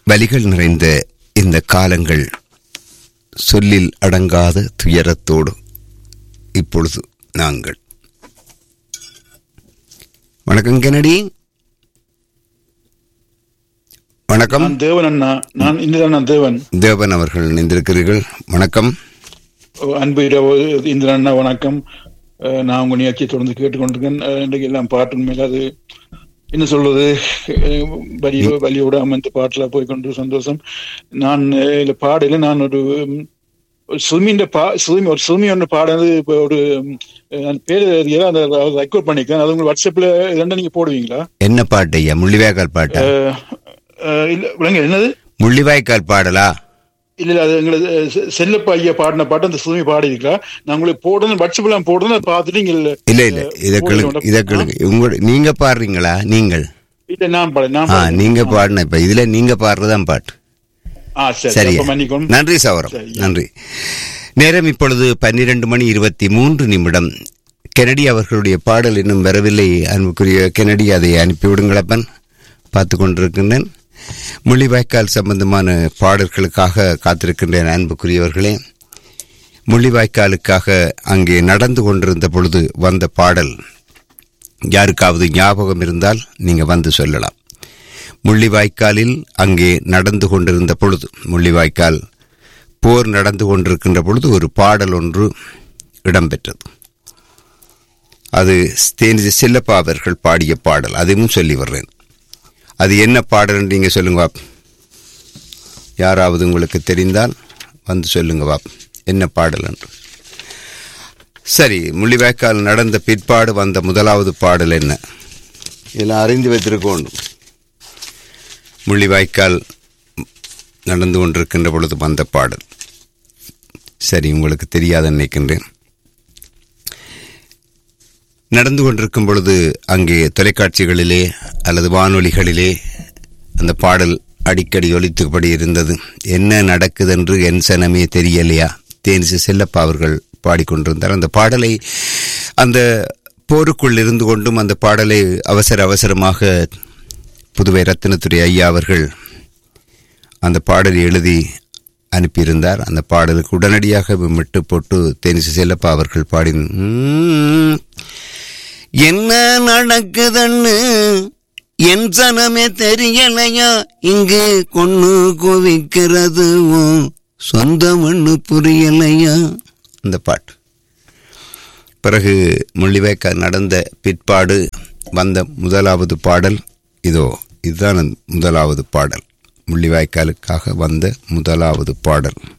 வலிகள் நிறைந்த இந்த காலங்கள் சொல்லில் அடங்காத துயரத்தோடு இப்பொழுது நாங்கள் வணக்கம் கெனடி வணக்கம் நான் தேவன் அண்ணா நான் இந்திரன் தேவன் தேவன் அவர்கள் இணைந்திருக்கிறீர்கள் வணக்கம் அன்பு இரவு இந்திரன் அண்ணா வணக்கம் அஹ், நான் உங்க நிகழ்ச்சியை தொடர்ந்து கேட்டுக்கொண்டிருக்கேன் அஹ், இன்றைக்கு எல்லாம் பாட்டு மேல அது என்ன சொல்றது அஹ், வலியோ வலியோட அமைந்த பாட்டுல போய் கொண்டு சந்தோஷம் நான் அஹ், இல்ல பாடல நான் ஒரு உம், ஒரு சுமின்ற பா சுமி ஒரு சுமி ஒன்று பாடுறது இப்போ ஒரு உம், அந்த பேர் தெரியாது அந்த ரெக்கார்ட் பண்ணிக்கிறேன் அது உங்களுக்கு வாட்ஸ்அப்ல ரெண்டும் நீங்க போடுவீங்களா என்ன பாட்டு ஐயா முள்ளிவாய்க்கால் பாட்டா அஹ், அஹ், இல்ல விளங்க என்னது முள்ளிவாய்க்கால் பாடலா இல்ல இல்ல அது எங்களுக்கு செ- செல்லப்பா ஐயா பாடின பாட்டு அந்த சுமி பாடி இருக்கா நான் உங்களுக்கு போடுறது வாட்ஸ்அப்ல போடுறது அதை பார்த்துட்டு நீங்க இல்ல இல்ல இல்ல இத கிழக்கு இத கிழக்கு உங்க நீங்க பாடுறீங்களா நீங்கள் இல்ல நான் பாடு நான் ஆ பாடுறேன். நீங்க பாடின இப்ப இதுல நீங்க பாடுறதுதான் பாட்டு ஆ சரி சரியா அப்ப மன்னிக்கணும் நன்றி சவரம் சரி. நன்றி நேரம் இப்பொழுது பன்னிரண்டு மணி இருபத்தி மூன்று நிமிடம் கெனடி அவர்களுடைய பாடல் இன்னும் வரவில்லை அன்புக்குரிய கெனடி அதை அனுப்பிவிடுங்களப்பன் பார்த்து கொண்டிருக்கின்றேன் முள்ளிவாய்க்கால் சம்பந்தமான பாடல்களுக்காக காத்திருக்கின்றேன் அன்புக்குரியவர்களே முள்ளிவாய்க்காலுக்காக அங்கே நடந்து கொண்டிருந்த பொழுது வந்த பாடல் யாருக்காவது ஞாபகம் இருந்தால் நீங்க வந்து சொல்லலாம் முள்ளிவாய்க்காலில் அங்கே நடந்து கொண்டிருந்த பொழுது முள்ளிவாய்க்கால் போர் நடந்து கொண்டிருக்கின்ற பொழுது ஒரு பாடல் ஒன்று இடம்பெற்றது அது தேனிஜி செல்லப்பா அவர்கள் பாடிய பாடல் அதையும் சொல்லி வர்றேன் அது என்ன பாடல் நீங்க சொல்லுங்க வாப் யாராவது உங்களுக்கு தெரிந்தால் வந்து சொல்லுங்க வாப் என்ன பாடல் என்று சரி முள்ளிவாய்க்கால் நடந்த பிற்பாடு வந்த முதலாவது பாடல் என்ன இதெல்லாம் அறிந்து வைத்திருக்க வேண்டும் முள்ளிவாய்க்கால் நடந்து கொண்டிருக்கின்ற பொழுது வந்த பாடல் சரி உங்களுக்கு தெரியாத நினைக்கின்றேன் நடந்து கொண்டிருக்கும் பொழுது அங்கே தொலைக்காட்சிகளிலே அல்லது வானொலிகளிலே அந்த பாடல் அடிக்கடி ஒலித்துப்படி இருந்தது என்ன நடக்குதென்று என் சனமே தெரியலையா தேனிசு செல்லப்பா அவர்கள் பாடிக்கொண்டிருந்தார் அந்த பாடலை அந்த போருக்குள் இருந்து கொண்டும் அந்த பாடலை அவசர அவசரமாக புதுவை ரத்தினத்துறை ஐயா அவர்கள் அந்த பாடலை எழுதி அனுப்பியிருந்தார் அந்த பாடலுக்கு உடனடியாக விட்டு போட்டு தேனிசு செல்லப்பா அவர்கள் பாடி என்ன நடக்குதுன்னு என் சனமே தெரியலையா இங்கு கொண்டு குவிக்கிறது உன் சொந்த மண்ணு புரியலையா அந்த பாட்டு பிறகு முள்ளிவாய்க்கால் நடந்த பிற்பாடு வந்த முதலாவது பாடல் இதோ இதுதான் அந்த முதலாவது பாடல் முள்ளிவாய்க்காலுக்காக வந்த முதலாவது பாடல்